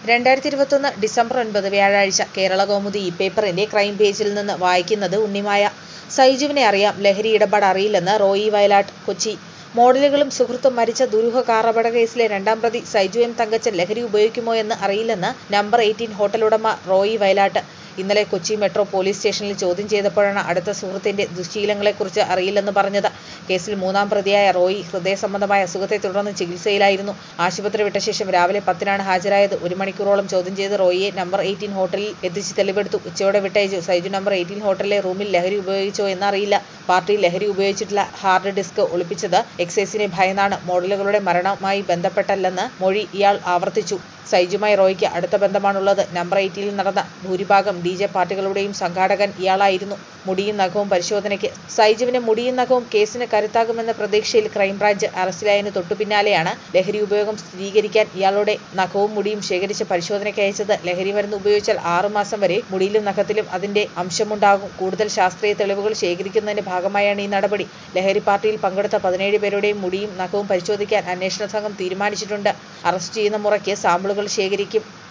രണ്ടായിരത്തി ഇരുപത്തൊന്ന് ഡിസംബർ ഒൻപത് വ്യാഴാഴ്ച കേരള കൗമുദി ഈ പേപ്പറിന്റെ ക്രൈം പേജിൽ നിന്ന് വായിക്കുന്നത് ഉണ്ണിമായ സൈജുവിനെ അറിയാം ലഹരി ഇടപാട് അറിയില്ലെന്ന് റോയി വയലാട്ട് കൊച്ചി മോഡലുകളും സുഹൃത്തും മരിച്ച ദുരൂഹ കാർ അപകട കേസിലെ രണ്ടാം പ്രതി സൈജു എം തങ്കച്ചൻ ലഹരി ഉപയോഗിക്കുമോ എന്ന് അറിയില്ലെന്ന് നമ്പർ എയ്റ്റീൻ ഹോട്ടൽ ഉടമ റോയി വയലാട്ട് ഇന്നലെ കൊച്ചി മെട്രോ പോലീസ് സ്റ്റേഷനിൽ ചോദ്യം ചെയ്തപ്പോഴാണ് അടുത്ത സുഹൃത്തിന്റെ ദുശ്ശീലങ്ങളെക്കുറിച്ച് അറിയില്ലെന്ന് പറഞ്ഞത് കേസിൽ മൂന്നാം പ്രതിയായ റോയി ഹൃദയ സംബന്ധമായ അസുഖത്തെ തുടർന്ന് ചികിത്സയിലായിരുന്നു ആശുപത്രി വിട്ട ശേഷം രാവിലെ പത്തിനാണ് ഹാജരായത് ഒരു മണിക്കൂറോളം ചോദ്യം ചെയ്ത് റോയിയെ നമ്പർ എയ്റ്റീൻ ഹോട്ടലിൽ എത്തിച്ച് തെളിവെടുത്തു ഉച്ചയോടെ വിട്ടയച്ചു സൈജു നമ്പർ എയ്റ്റീൻ ഹോട്ടലിലെ റൂമിൽ ലഹരി ഉപയോഗിച്ചോ എന്നറിയില്ല പാർട്ടി ലഹരി ഉപയോഗിച്ചിട്ടുള്ള ഹാർഡ് ഡിസ്ക് ഒളിപ്പിച്ചത് എക്സൈസിനെ ഭയന്നാണ് മോഡലുകളുടെ മരണവുമായി ബന്ധപ്പെട്ടല്ലെന്ന് മൊഴി ഇയാൾ ആവർത്തിച്ചു സൈജുമായി റോയ്ക്ക് അടുത്ത ബന്ധമാണുള്ളത് നമ്പർ എയ്റ്റിയിൽ നടന്ന ഭൂരിഭാഗം ഡി ജെ പാർട്ടികളുടെയും സംഘാടകൻ ഇയാളായിരുന്നു മുടിയും നഖവും പരിശോധനയ്ക്ക് സൈജുവിന് മുടിയും നഖവും കേസിന് കരുത്താകുമെന്ന പ്രതീക്ഷയിൽ ക്രൈംബ്രാഞ്ച് അറസ്റ്റിലായതിനു തൊട്ടുപിന്നാലെയാണ് ലഹരി ഉപയോഗം സ്ഥിരീകരിക്കാൻ ഇയാളുടെ നഖവും മുടിയും ശേഖരിച്ച് പരിശോധനയ്ക്ക് അയച്ചത് ലഹരി മരുന്ന് ഉപയോഗിച്ചാൽ ആറുമാസം വരെ മുടിയിലും നഖത്തിലും അതിന്റെ അംശമുണ്ടാകും കൂടുതൽ ശാസ്ത്രീയ തെളിവുകൾ ശേഖരിക്കുന്നതിന്റെ ഭാഗമായാണ് ഈ നടപടി ലഹരി പാർട്ടിയിൽ പങ്കെടുത്ത പതിനേഴ് പേരുടെയും മുടിയും നഖവും പരിശോധിക്കാൻ അന്വേഷണ സംഘം തീരുമാനിച്ചിട്ടുണ്ട് അറസ്റ്റ് ചെയ്യുന്ന മുറയ്ക്ക് സാമ്പിളുകൾ ശേഖരിക്കും